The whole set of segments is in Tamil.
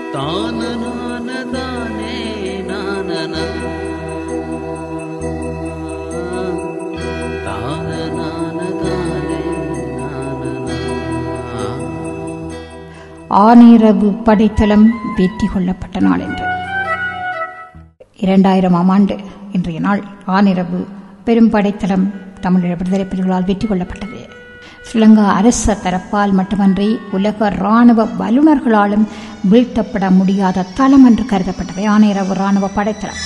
தானே நானன தானே நானன ஆனிரவு படைத்தளம் வெற்றி கொள்ளப்பட்ட நாள் என்று இரண்டாயிரமாம் ஆண்டு இன்றைய நாள் ஆனிரவு பெரும் படைத்தளம் தமிழர் விடுதலை புலிகளால் வெற்றி கொள்ளப்பட்டது ஸ்ரீலங்கா அரச தரப்பால் மட்டுமன்றி உலக ராணுவ வல்லுநர்களாலும் வீழ்த்தப்பட முடியாத தளம் என்று கருதப்பட்டது ஆனிரவு ராணுவ படைத்தளம்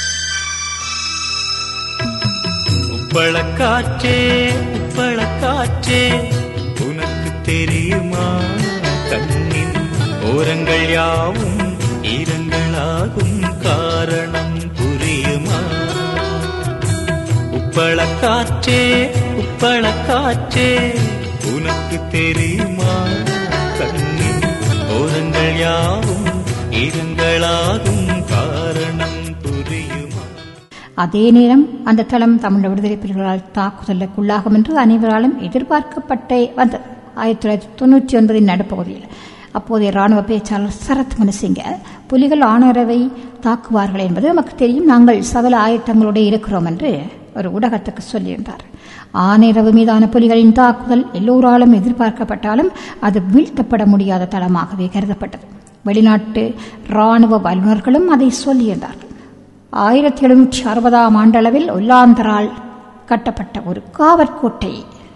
உப்பளக்காற்றே உப்பளக்காற்றே உனக்கு தெரியுமா கண்ணின் ஓரங்கள் யாவும் ஈரங்களாகும் காரணம் புரியுமா உப்பளக்காற்றே உப்பளக்காற்றே உனக்கு தெரியுமா கண்ணின் ஓரங்கள் யாவும் ஈரங்களாகும் காரணம் புரியுமா அதே நேரம் அந்த தளம் தமிழ் விடுதலை புலிகளால் தாக்குதலுக்குள்ளாகும் என்று அனைவராலும் எதிர்பார்க்கப்பட்டே வந்தது ஆயிரத்தி தொள்ளாயிரத்தி தொண்ணூற்றி ஒன்பதின் நடுப்பகுதியில் அப்போதைய ராணுவ பேச்சாளர் சரத் மனசிங்க புலிகள் ஆணரவை தாக்குவார்கள் என்பது நமக்கு தெரியும் நாங்கள் சகல ஆயத்தங்களோடு இருக்கிறோம் என்று ஒரு ஊடகத்துக்கு சொல்லியிருந்தார் ஆனிரவு மீதான புலிகளின் தாக்குதல் எல்லோராலும் எதிர்பார்க்கப்பட்டாலும் அது வீழ்த்தப்பட முடியாத தளமாகவே கருதப்பட்டது வெளிநாட்டு ராணுவ வல்லுநர்களும் அதை சொல்லியிருந்தார்கள் ஆயிரத்தி எழுநூற்றி அறுபதாம் ஆண்டளவில் ஒல்லாந்தரால் கட்டப்பட்ட ஒரு காவற்கோட்டை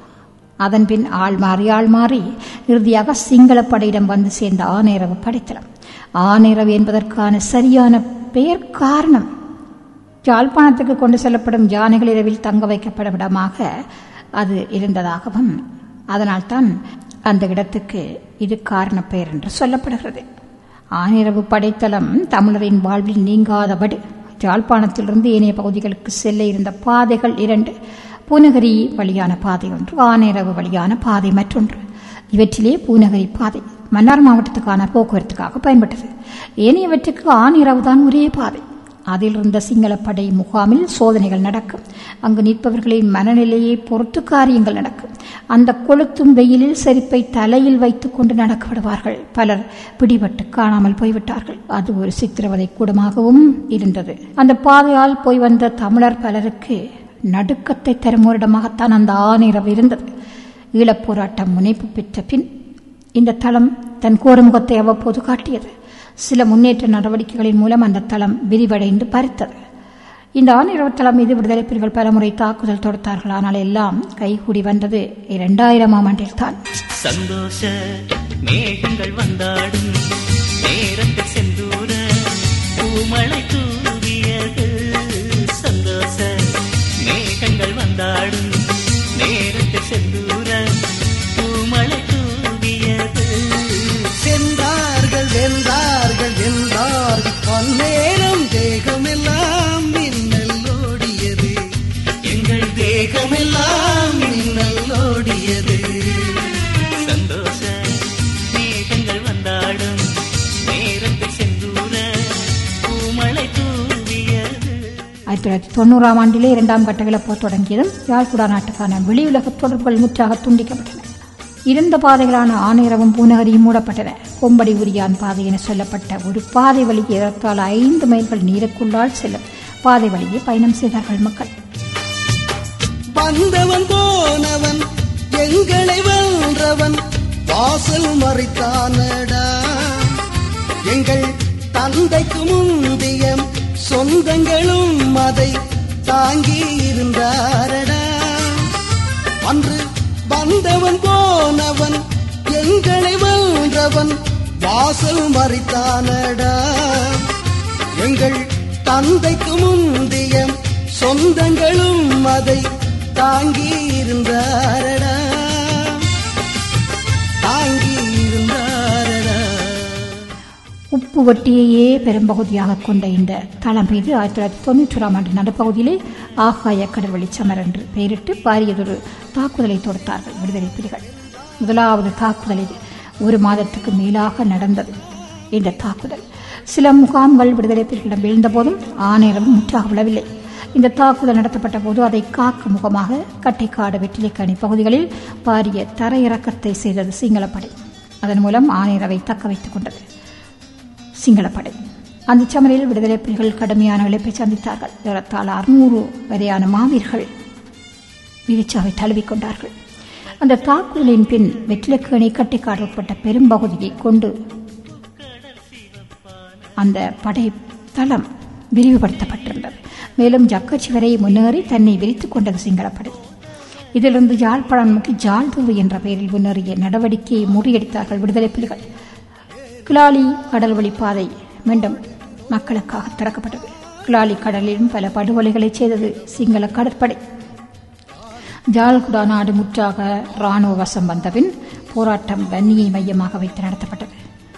அதன்பின் ஆள் மாறி ஆள் மாறி இறுதியாக சிங்கள படையிடம் வந்து சேர்ந்த ஆனேரவு படைத்தளம் ஆனேரவு என்பதற்கான சரியான பெயர் காரணம் யாழ்ப்பாணத்துக்கு கொண்டு செல்லப்படும் யானைகள் இரவில் தங்க வைக்கப்படும் இடமாக அது இருந்ததாகவும் அதனால்தான் அந்த இடத்துக்கு இது காரண பெயர் என்று சொல்லப்படுகிறது ஆனிரவு படைத்தளம் தமிழரின் வாழ்வில் நீங்காதபடி யாழ்ப்பாணத்திலிருந்து ஏனைய பகுதிகளுக்கு செல்ல இருந்த பாதைகள் இரண்டு பூநகரி வழியான பாதை ஒன்று ஆனிரவு வழியான பாதை மற்றொன்று இவற்றிலே பூநகரி பாதை மன்னார் மாவட்டத்துக்கான போக்குவரத்துக்காக பயன்பட்டது ஏனையவற்றுக்கு ஆனிரவு தான் ஒரே பாதை அதில் இருந்த சிங்களப்படை முகாமில் சோதனைகள் நடக்கும் அங்கு நிற்பவர்களின் மனநிலையை பொறுத்து காரியங்கள் நடக்கும் அந்த கொளுத்தும் வெயிலில் செருப்பை தலையில் வைத்துக் கொண்டு நடக்கப்படுவார்கள் பலர் பிடிபட்டு காணாமல் போய்விட்டார்கள் அது ஒரு சித்திரவதை கூடமாகவும் இருந்தது அந்த பாதையால் போய் வந்த தமிழர் பலருக்கு நடுக்கத்தை தரும் ஒரு இடமாகத்தான் அந்த ஆனிரவு இருந்தது ஈழப் போராட்டம் முனைப்பு பெற்ற பின் இந்த தளம் தன் கோரமுகத்தை அவ்வப்போது காட்டியது சில முன்னேற்ற நடவடிக்கைகளின் மூலம் அந்த தளம் விரிவடைந்து பறித்தது இந்த ஆனிரவு தளம் மீது விடுதலை புலிகள் பலமுறை தாக்குதல் தொடுத்தார்கள் ஆனால் எல்லாம் கைகூடி வந்தது இரண்டாயிரமாம் ஆண்டில் தான் சந்தோஷ மேகங்கள் வந்தாடும் நேரத்தில் செந்தூர பூமழை தூவியது சந்தோஷ மேகங்கள் வந்தாடும் நேரத்தில் செந்தூர பூமழை தூவியது சென்றார்கள் வென்றார்கள் வென்றார்கள் பன்னேரம் தேகமெல்லாம் மின்னல் ஓடியது எங்கள் தேகமெல்லாம் மின்னல் ஓடியது சந்தோஷ மேகங்கள் வந்தாடும் நேரத்தில் செந்தூர பூமழை தூவியது ஆயிரத்தி தொள்ளாயிரத்தி தொண்ணூறாம் ஆண்டிலே இரண்டாம் கட்ட இழப்போர் தொடங்கியதும் யாழ்குடா நாட்டுக்கான வெளியுலக தொடர்புகள் முற்றாக துண்டிக்கப்பட்டன இருந்த பாதைகளான ஆணையரவும் பூநகரியும் மூடப்பட்டன கொம்படி உரியான் பாதை என சொல்லப்பட்ட ஒரு பாதை வழியே ஏறத்தாழ ஐந்து மைல்கள் நீருக்குள்ளால் செல்லும் பாதை வழியே பயணம் செய்தார்கள் மக்கள் வந்தவன் போனவன் எங்களை வென்றவன் வாசல் மறைத்தானடா எங்கள் தந்தைக்கு முந்திய சொந்தங்களும் அதை தாங்கி இருந்தாரடா அன்று வந்தவன் போனவன் எங்களை வென்றவன் வாசல் மறைத்தானடா எங்கள் தந்தைக்கு முந்திய சொந்தங்களும் அதை தாங்கி இருந்தாரடா தாங்கி இருந்தாரடா உப்பு வட்டியையே பெரும்பகுதியாக கொண்ட இந்த தளம் மீது ஆயிரத்தி தொள்ளாயிரத்தி தொண்ணூற்றி ஆண்டு நடுப்பகுதியிலே ஆகாய கடற்வழி சமர் என்று பெயரிட்டு பாரியதொரு தாக்குதலை தொடுத்தார்கள் விடுதலை புலிகள் முதலாவது தாக்குதல் இது ஒரு மாதத்துக்கு மேலாக நடந்தது இந்த தாக்குதல் சில முகாம்கள் விடுதலை புலிகளிடம் வீழ்ந்த போதும் ஆணையரம் முற்றாக விழவில்லை இந்த தாக்குதல் நடத்தப்பட்ட போது அதை காக்க முகமாக கட்டைக்காடு வெற்றிலைக்கணி பகுதிகளில் பாரிய தரையிறக்கத்தை செய்தது சிங்களப்படை அதன் மூலம் ஆணையரவை தக்க வைத்துக் கொண்டது சிங்களப்படை அந்த சமரில் விடுதலை புலிகள் கடுமையான இழப்பை சந்தித்தார்கள் ஏறத்தாழ அறுநூறு வரையான மாவீர்கள் வீரச்சாவை தழுவிக்கொண்டார்கள் அந்த தாக்குதலின் பின் வெற்றிலக்கேணி கட்டிக்காடு உட்பட்ட பெரும்பகுதியை கொண்டு அந்த படை தளம் விரிவுபடுத்தப்பட்டிருந்தது மேலும் ஜக்கச்சி வரை முன்னேறி தன்னை விரித்துக் கொண்டது சிங்களப்படை இதிலிருந்து யாழ்ப்பாணம் நோக்கி ஜால்தூவு என்ற பெயரில் முன்னேறிய நடவடிக்கையை முறியடித்தார்கள் விடுதலை புலிகள் கிளாலி கடல் வழிப்பாதை மீண்டும் மக்களுக்காக திறக்கப்பட்டது கிளாலி கடலிலும் பல படுகொலைகளை செய்தது சிங்கள கடற்படை ஜால்குடா நாடு முற்றாக இராணுவ வசம் வந்தபின் போராட்டம் வன்னியை மையமாக வைத்து நடத்தப்பட்டது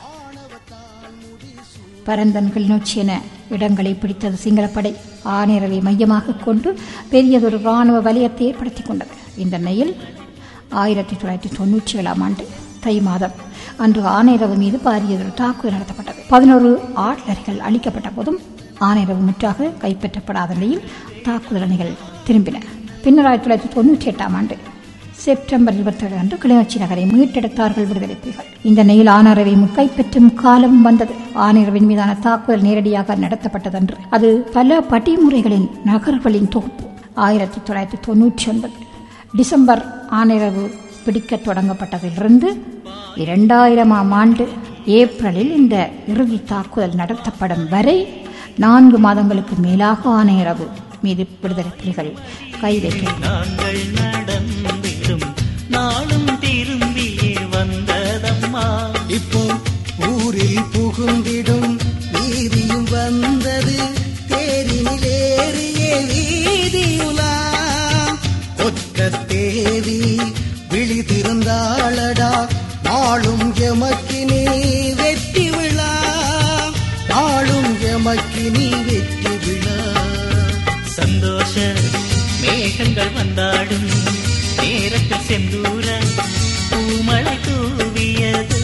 பரந்தன் கிளிநொச்சி என இடங்களை பிடித்தது சிங்களப்படை ஆணையரவை மையமாக கொண்டு பெரியதொரு இராணுவ வலயத்தை ஏற்படுத்திக் கொண்டது இந்த நிலையில் ஆயிரத்தி தொள்ளாயிரத்தி தொன்னூற்றி ஏழாம் ஆண்டு தை மாதம் அன்று ஆணையரவு மீது பாரியதொரு தாக்குதல் நடத்தப்பட்டது பதினோரு ஆட்லர்கள் அளிக்கப்பட்ட போதும் ஆணையரவு முற்றாக கைப்பற்றப்படாத நிலையில் தாக்குதல் அணிகள் திரும்பின பின்னர் ஆயிரத்தி தொள்ளாயிரத்தி தொண்ணூற்றி எட்டாம் ஆண்டு செப்டம்பர் இருபத்தேழு அன்று கிளிநொச்சி நகரை மீட்டெடுத்தார்கள் விடுதலை புலிகள் இந்த நிலையில் ஆனரவை கைப்பற்றும் காலம் வந்தது ஆனரவின் மீதான தாக்குதல் நேரடியாக நடத்தப்பட்டதன்று அது பல படிமுறைகளின் நகர்களின் தொகுப்பு ஆயிரத்தி தொள்ளாயிரத்தி தொன்னூற்றி ஒன்பது டிசம்பர் ஆனிரவு பிடிக்கத் தொடங்கப்பட்டதிலிருந்து இரண்டாயிரமாம் ஆண்டு ஏப்ரலில் இந்த இறுதி தாக்குதல் நடத்தப்படும் வரை நான்கு மாதங்களுக்கு மேலாக ஆணையரவு மீது விடுதலை புலிகள் கை வைக்க நாங்கள் நடந்திடும் நாளும் திரும்பியே வந்ததம்மா இப்போ ஊரில் புகுந்திடும் வீதியும் வந்தது தேரினிலேறிய வீதியுலா ஒற்ற தேவி விழிதிருந்தாளடா நாளும் எமக்கினி வெற்றி விழா நாளும் எமக்கினி வெற்றி விழா சந்தோஷ மேகங்கள் வந்தாடும் நேரத்தில் செந்தூர பூமழை தூவியது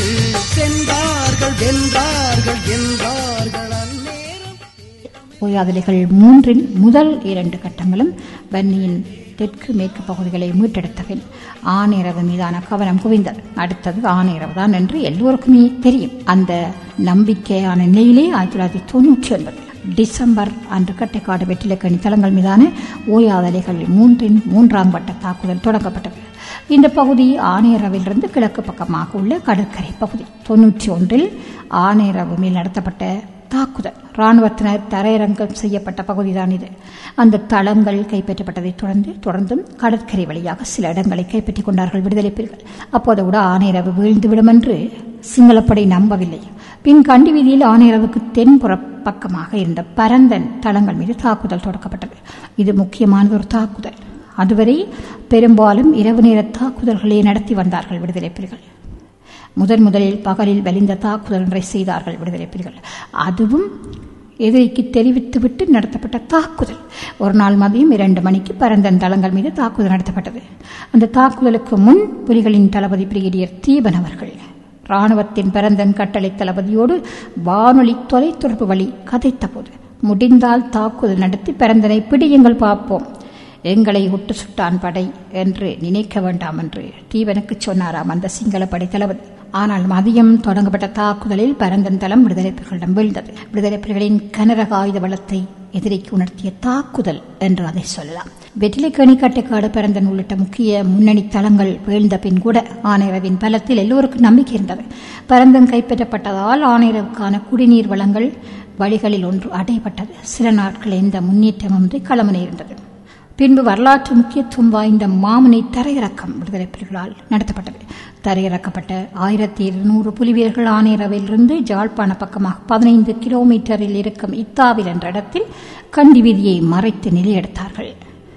சென்றார்கள் வென்றார்கள் என்றார்கள் அந்நேரம் ஓயாதலைகள் மூன்றின் முதல் இரண்டு கட்டங்களும் வன்னியின் தெற்கு மேற்கு பகுதிகளை மீட்டெடுத்த பின் ஆணையரவு மீதான கவனம் குவிந்தது அடுத்தது ஆணையரவு தான் என்று எல்லோருக்குமே தெரியும் அந்த நம்பிக்கையான நிலையிலே ஆயிரத்தி தொள்ளாயிரத்தி தொன்னூற்றி ஒன்பது டிசம்பர் அன்று கட்டைக்காடு வெற்றிலக்கணி தளங்கள் மீதான ஓயாதலைகள் மூன்றின் மூன்றாம் வட்ட தாக்குதல் தொடங்கப்பட்டது இந்த பகுதி ஆணையரவிலிருந்து கிழக்கு பக்கமாக உள்ள கடற்கரை பகுதி தொன்னூற்றி ஒன்றில் ஆணையரவு மேல் நடத்தப்பட்ட தாக்குதல் இராணுவத்தினர் தரையிறங்கம் செய்யப்பட்ட பகுதிதான் இது அந்த தளங்கள் கைப்பற்றப்பட்டதைத் தொடர்ந்து தொடர்ந்தும் கடற்கரை வழியாக சில இடங்களை கைப்பற்றிக் கொண்டார்கள் விடுதலை புலிகள் அப்போது கூட ஆணையரவு வீழ்ந்துவிடும் என்று சிங்களப்படை நம்பவில்லை பின் கண்டி வீதியில் ஆணையரவுக்கு தென்புற பக்கமாக இருந்த பரந்தன் தளங்கள் மீது தாக்குதல் தொடக்கப்பட்டது இது முக்கியமானது ஒரு தாக்குதல் அதுவரை பெரும்பாலும் இரவு நேர தாக்குதல்களை நடத்தி வந்தார்கள் விடுதலை புலிகள் முதன் முதலில் பகலில் வலிந்த தாக்குதல் ஒன்றை செய்தார்கள் விடுதலை புலிகள் அதுவும் எதிரிக்கு தெரிவித்துவிட்டு நடத்தப்பட்ட தாக்குதல் ஒரு நாள் மதியம் இரண்டு மணிக்கு பரந்தன் தளங்கள் மீது தாக்குதல் நடத்தப்பட்டது அந்த தாக்குதலுக்கு முன் புலிகளின் தளபதி பிரிகேடியர் தீபன் அவர்கள் இராணுவத்தின் பரந்தன் கட்டளை தளபதியோடு வானொலி தொலைத்தொடர்பு வழி கதைத்த போது முடிந்தால் தாக்குதல் நடத்தி பரந்தனை பிடியுங்கள் பார்ப்போம் எங்களை விட்டு சுட்டான் படை என்று நினைக்க வேண்டாம் என்று தீவனுக்கு சொன்னாராம் அந்த சிங்கள படை தளபதி ஆனால் மதியம் தொடங்கப்பட்ட தாக்குதலில் பரந்தன் தளம் விடுதலை புலிகளிடம் வீழ்ந்தது விடுதலை புலிகளின் கனரக ஆயுத பலத்தை எதிரிக்கு உணர்த்திய தாக்குதல் என்று அதை சொல்லலாம் வெற்றிலைக்கணி கட்டைக்காடு பரந்தன் உள்ளிட்ட முக்கிய முன்னணி தளங்கள் வீழ்ந்த பின் கூட ஆணையரவின் பலத்தில் எல்லோருக்கும் நம்பிக்கை இருந்தது பரந்தன் கைப்பற்றப்பட்டதால் ஆணையரவுக்கான குடிநீர் வளங்கள் வழிகளில் ஒன்று அடையப்பட்டது சில நாட்கள் எந்த முன்னேற்றமின்றி களமுனை இருந்தது பின்பு வரலாற்று முக்கியத்துவம் வாய்ந்த மாமுனை தரையிறக்கம் விடுதலை புலிகளால் நடத்தப்பட்டது தரையிறக்கப்பட்ட ஆயிரத்தி இருநூறு புலிவீரர்கள் ஆணையரவிலிருந்து ஜாழ்ப்பாண பக்கமாக பதினைந்து கிலோமீட்டரில் இருக்கும் இத்தாவில் என்ற இடத்தில் கண்டி வீதியை மறைத்து நிலையெடுத்தார்கள்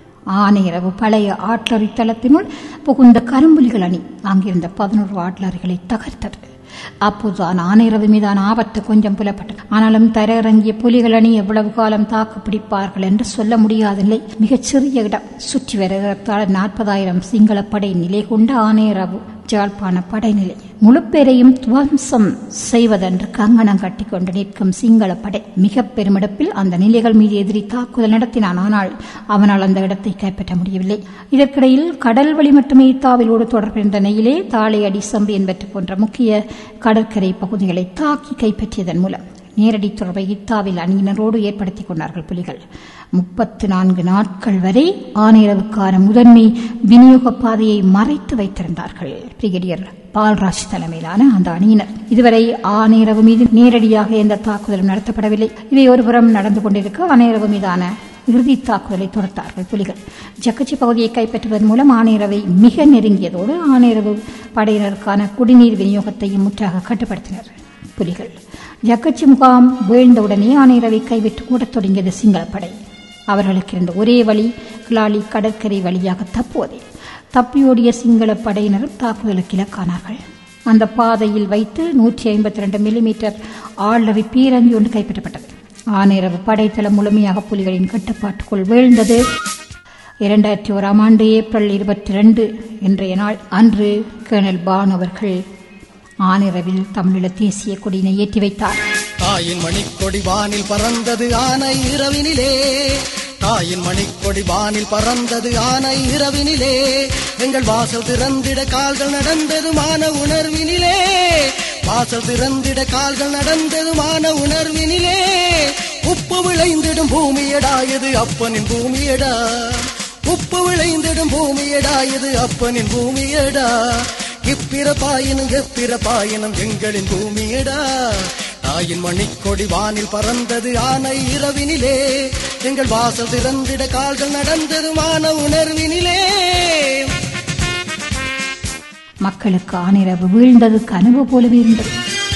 ஆணையரவு பழைய ஆட்லரி தளத்தினுள் புகுந்த கரும்புலிகள் அணி அங்கிருந்த பதினோரு ஆட்லரிகளை தகர்த்தது அப்போதுதான் ஆணையரவு மீதான ஆபத்து கொஞ்சம் புலப்பட்டது ஆனாலும் தரையிறங்கிய புலிகள் அணி எவ்வளவு காலம் தாக்கு பிடிப்பார்கள் என்று சொல்ல முடியாத நிலை மிகச் சிறிய இடம் சுற்றி வருகிறதால் நாற்பதாயிரம் சிங்கள படை நிலை கொண்ட ஆணையரவு ஜாழ்ப்பாண படைநிலை முழு பேரையும் துவம்சம் செய்வதென்று கங்கணம் கட்டிக்கொண்டு நிற்கும் சிங்கள படை மிக பெருமிடப்பில் அந்த நிலைகள் மீது எதிரி தாக்குதல் நடத்தினான் ஆனால் அவனால் அந்த இடத்தை கைப்பற்ற முடியவில்லை இதற்கிடையில் கடல் வழி மட்டுமே இத்தாவிலோடு தொடர்பிருந்த நிலையிலே தாளையடி சம்பி என்பற்று போன்ற முக்கிய கடற்கரை பகுதிகளை தாக்கி கைப்பற்றியதன் மூலம் நேரடி தொடர்பை இத்தாவில் அணியினரோடு ஏற்படுத்திக் கொண்டார்கள் புலிகள் முப்பத்து நான்கு நாட்கள் வரை ஆணையரவுக்கான முதன்மை விநியோக பாதையை மறைத்து வைத்திருந்தார்கள் பிரிகேடியர் பால்ராஜ் தலைமையிலான அந்த அணியினர் இதுவரை ஆணையரவு மீது நேரடியாக எந்த தாக்குதலும் நடத்தப்படவில்லை இவை ஒருபுறம் நடந்து கொண்டிருக்க ஆணையரவு மீதான இறுதி தாக்குதலை தொடுத்தார்கள் புலிகள் ஜக்கச்சி பகுதியை கைப்பற்றுவதன் மூலம் ஆணையரவை மிக நெருங்கியதோடு ஆணையரவு படையினருக்கான குடிநீர் விநியோகத்தையும் முற்றாக கட்டுப்படுத்தினர் புலிகள் ஜக்கச்சி முகாம் வீழ்ந்தவுடனே ஆணையரவை கைவிட்டு கூடத் தொடங்கியது சிங்களப்படை அவர்களுக்கு இருந்த ஒரே வழி கிளாலி கடற்கரை வழியாக தப்புவதே தப்பியோடிய சிங்கள படையினரும் தாக்குதலுக்கு இலக்கானார்கள் அந்த பாதையில் வைத்து நூற்றி ஐம்பத்தி ரெண்டு மில்லிமீட்டர் ஆளறி பீரங்கி ஒன்று கைப்பற்றப்பட்டது ஆணையரவு படைத்தளம் முழுமையாக புலிகளின் கட்டுப்பாட்டுக்குள் வீழ்ந்தது இரண்டாயிரத்தி ஓராம் ஆண்டு ஏப்ரல் இருபத்தி ரெண்டு இன்றைய நாள் அன்று கேர்னல் பான் அவர்கள் ஆனிரவில் தமிழீழ தேசிய கொடியினை ஏற்றி வைத்தார் தாயின் மணிக்கொடி வானில் பறந்தது ஆனை இரவினிலே தாயின் மணிக்கொடி வானில் பறந்தது ஆனை இரவினிலே எங்கள் வாசல் திறந்திட கால்கள் நடந்தது மான உணர்வினிலே வாசல் திறந்திட கால்கள் நடந்தது மான உணர்வினிலே உப்பு விளைந்திடும் பூமியடா இது அப்பனின் பூமியடா உப்பு விளைந்திடும் பூமியடா இது அப்பனின் பூமியடா இப்பிறப்பாயினும் எப்பிறப்பாயினும் எங்களின் பூமியடா தாயின் மணிக்கொடி வானில் பறந்தது ஆனை இரவினிலே எங்கள் வாசல் திறந்திட கால்கள் நடந்தது மான உணர்வினிலே மக்களுக்கு ஆனிரவு வீழ்ந்தது கனவு போலவே இருந்தது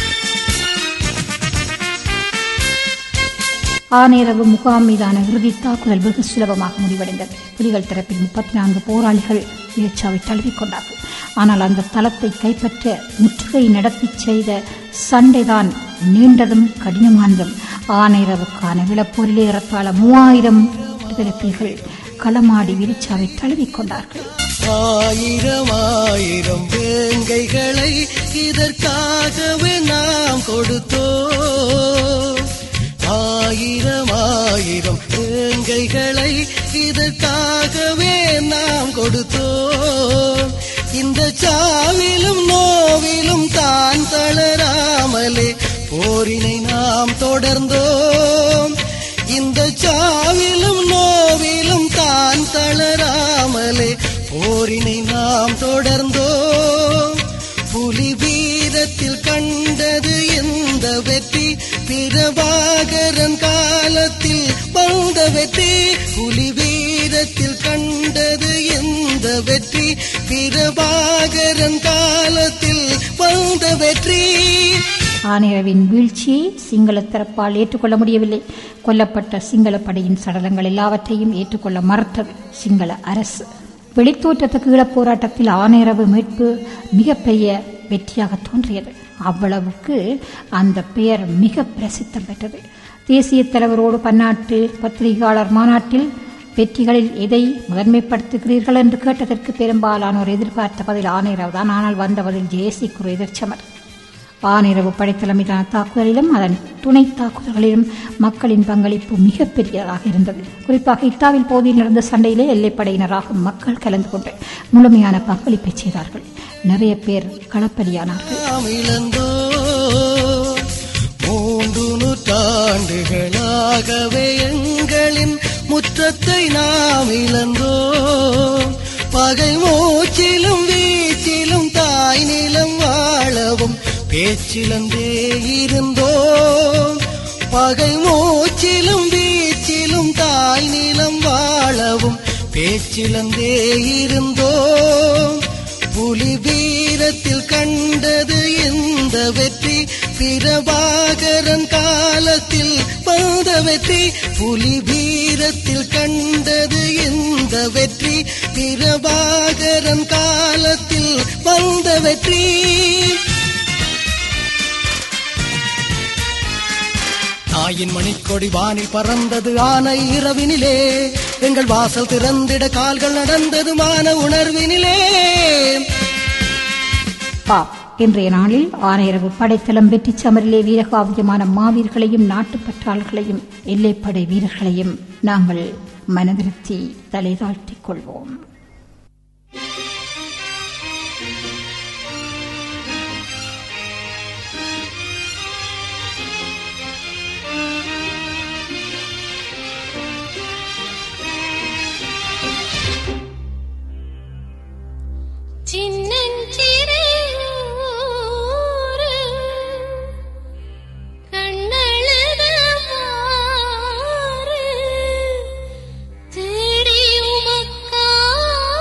ஆனிரவு முகாம் மீதான இறுதி தாக்குதல் வெகு சுலபமாக முடிவடைந்தது புலிகள் தரப்பில் முப்பத்தி நான்கு போராளிகள் வீழ்ச்சாவை தழுவிக்கொண்டார்கள் ஆனால் அந்த தளத்தை கைப்பற்ற முற்றுகை நடத்தி செய்த சண்டைதான் நீண்டதும் கடினமானதும் ஆனைரவுக்கான விளப்போரிலே ஏறத்தாழ மூவாயிரம் விடுதலை புலிகள் களமாடி வீழ்ச்சாவை தழுவிக்கொண்டார்கள் ஆயிரம் ஆயிரம் வேங்கைகளை இதற்காகவே நாம் கொடுத்தோம் ஆயிரம் ஆயிரம் வேங்கைகளை இதற்காகவே நாம் கொடுத்தோம் இந்த சாவிலும் நோவிலும் தான் தளராமலே போரினை நாம் தொடர்ந்தோம் இந்த சாவிலும் நோவிலும் தான் தளராமலே போரினை நாம் தொடர்ந்தோம் புலி வீரத்தில் கண்டது எந்த வெற்றி பிரபாகரன் காலத்தில் வந்த வெற்றி புலி வீரத்தில் கண்டது எந்த வெற்றி பிரபாகரன் காலத்தில் வந்த வெற்றி ஆனிரவின் வீழ்ச்சியை சிங்கள தரப்பால் ஏற்றுக்கொள்ள முடியவில்லை கொல்லப்பட்ட சிங்கள படையின் சடலங்கள் எல்லாவற்றையும் ஏற்றுக்கொள்ள மறுத்தது சிங்கள அரசு வெளித்தோற்றத்துக்கு ஈழப் போராட்டத்தில் ஆனிரவு மீட்பு மிகப்பெரிய வெற்றியாக தோன்றியது அவ்வளவுக்கு அந்த பெயர் மிக பிரசித்தம் பெற்றது தேசிய தலைவரோடு பன்னாட்டு பத்திரிகையாளர் மாநாட்டில் வெற்றிகளில் எதை முதன்மைப்படுத்துகிறீர்கள் என்று கேட்டதற்கு பெரும்பாலானோர் எதிர்பார்த்த பதில் ஆணையரவு தான் ஆனால் வந்த பதில் ஜேசி குரு எதிர்ச்சமர் வானிரவு படைத்தளம் மீதான தாக்குதலிலும் அதன் துணை தாக்குதல்களிலும் மக்களின் பங்களிப்பு மிகப்பெரியதாக இருந்தது குறிப்பாக இத்தாவில் பகுதியில் நடந்த சண்டையிலே எல்லைப்படையினராக மக்கள் கலந்து கொண்டு முழுமையான பங்களிப்பை செய்தார்கள் நிறைய பேர் களப்பலியானார்கள் நாம் இழந்தோ மூன்று நூற்றாண்டுகளாகவே எங்களின் முற்றத்தை நாம் இழந்தோ பகை மூச்சிலும் வீச்சிலும் தாய் நிலம் வாழவும் பேச்சிலந்தே இருந்தோம் பகை மூச்சிலும் வீச்சிலும் தாய் நிலம் வாழவும் பேச்சிலந்தே இருந்தோம் புலி வீரத்தில் கண்டது இந்த வெற்றி பிரபாகரன் காலத்தில் வந்த வெற்றி புலி வீரத்தில் கண்டது இந்த வெற்றி பிரபாகரன் காலத்தில் வந்த வெற்றி தாயின் மணிக்கொடி வானில் பறந்தது ஆனை இரவினிலே எங்கள் வாசல் திறந்திட கால்கள் நடந்தது மான உணர்வினிலே பாப் இன்றைய நாளில் ஆனையரவு படைத்தளம் வெற்றி சமரிலே வீரகாவியமான மாவீரர்களையும் நாட்டுப்பற்றாளர்களையும் எல்லைப்படை வீரர்களையும் நாங்கள் மனதிருத்தி தலை தாழ்த்திக் கொள்வோம் சின்னஞ்சிறு ஊரு கண்ணழுத மாறு தேடி உமக்காக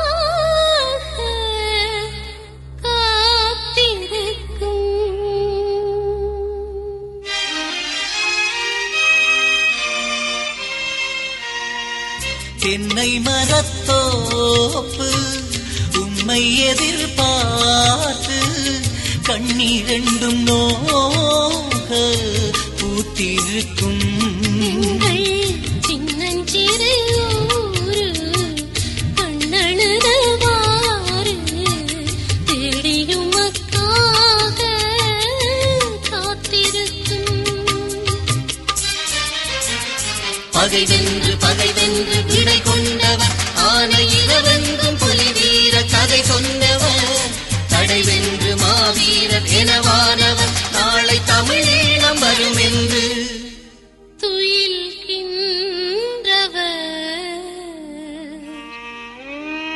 காத்திருக்கும் தென்னை மரத்தோப்பு உம்மை எதிர்பார்த்து கண்ணீரெண்டும் நோக பூத்திருக்கும் எங்கள் சின்னஞ்சிறு ஊரு கண்ணழுதவாறு தேடியும் மக்காக காத்திருக்கும் பகை வென்று பகை வென்று விடை கொண்டவர் ஆனை இரவெங்கும் புலி வீர கதை சொன்னவர் தடை வென்று மாவீரர் எனவானவர் நாளை தமிழீழம் வரும் என்று துயில்கின்றவர்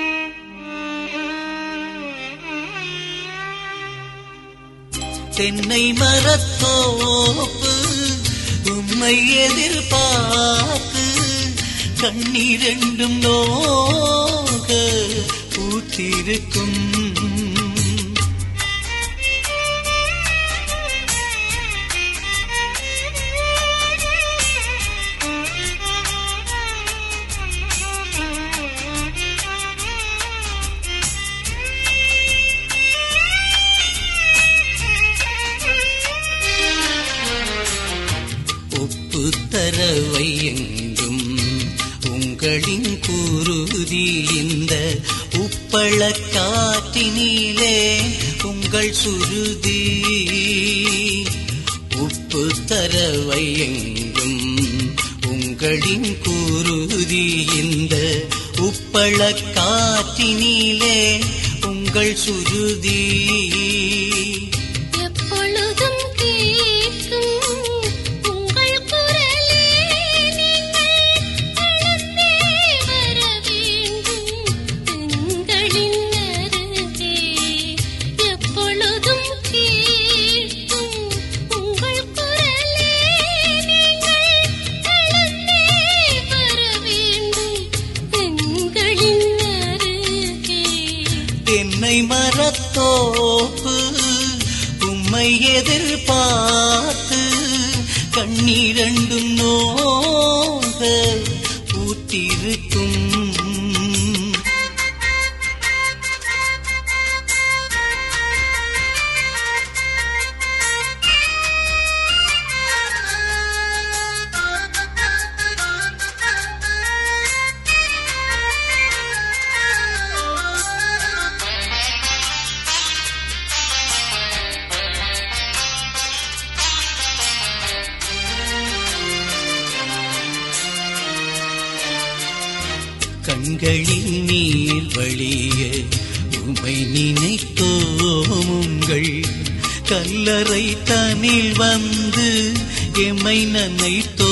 தென்னை மரத்தோப்பு உம்மை எதிர்பார்த்து கண்ணீரெண்டும் நோக பூத்திருக்கும் ஒப்பு தரவை எங்கும் உங்களின் குருதி இந்த உப்பள காற்றினிலே உங்கள் சுருதி உப்பு தரவை எங்கும் உங்களின் குருதி இந்த உப்பள காற்றினிலே உங்கள் சுருதி எப்பொழுதும் கேட்கும் உங்கள் குரலே நீங்கள் எழுந்தே வர வேண்டும் எங்களின் அருகே எப்பொழுதும் கேட்கும் உங்கள் குரலே நீங்கள் எழுந்தே வர வேண்டும் எங்களின் அருகே தென்னை மரத்தோப்பு உம்மை எதிர்பார்த்து கண்ணீரண்டும் நோக பூத்திருக்கும் கண்களில் நீர் வழிய உமை நினைத்தோம் உங்கள் கல்லறை தனில் வந்து எமை நனைத்தோ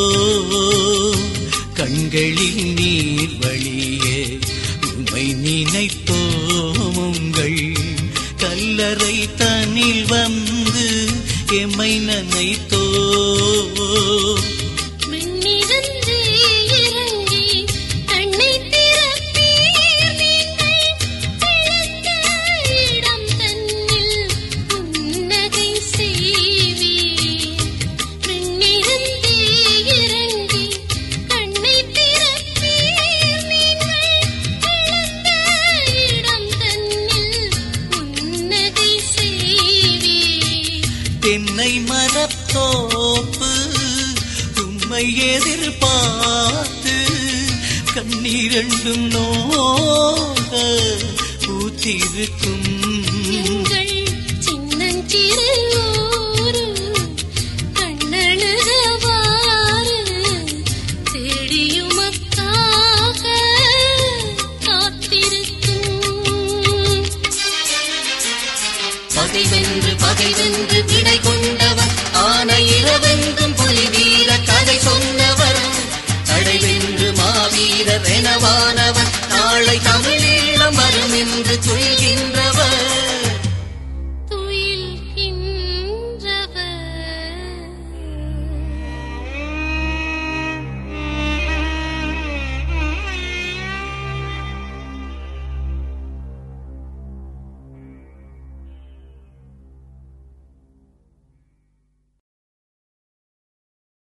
கண்களில் நீர் வழிய உமை நினைத்தோம் உங்கள் கல்லறை தனில் வந்து எமை நனைத்தோ விண்ணிருந்து இறங்கி கண்ணை திறப்பீர் நீங்கள் இழந்த இடம் தன்னில் புன்னகை செய்வீர் விண்ணிருந்து இறங்கி கண்ணை திறப்பீர் நீங்கள் இழந்த இடம் தன்னில் புன்னகை செய்வீர் தென்னை மரத்தோப்பு உம்மை எதிர்பார்த்து கண்ணீரண்டும் நோக பூத்திருக்கும் எங்கள் பகை வென்று பகை வென்று விடை கொண்டவர் ஆன இரவென்றும் புலி வீர கதை சொன்னவர் தடை வென்று மாவீரர் எனவானவர் நாளை தமிழீழம் வரும் என்று சொல்கின்ற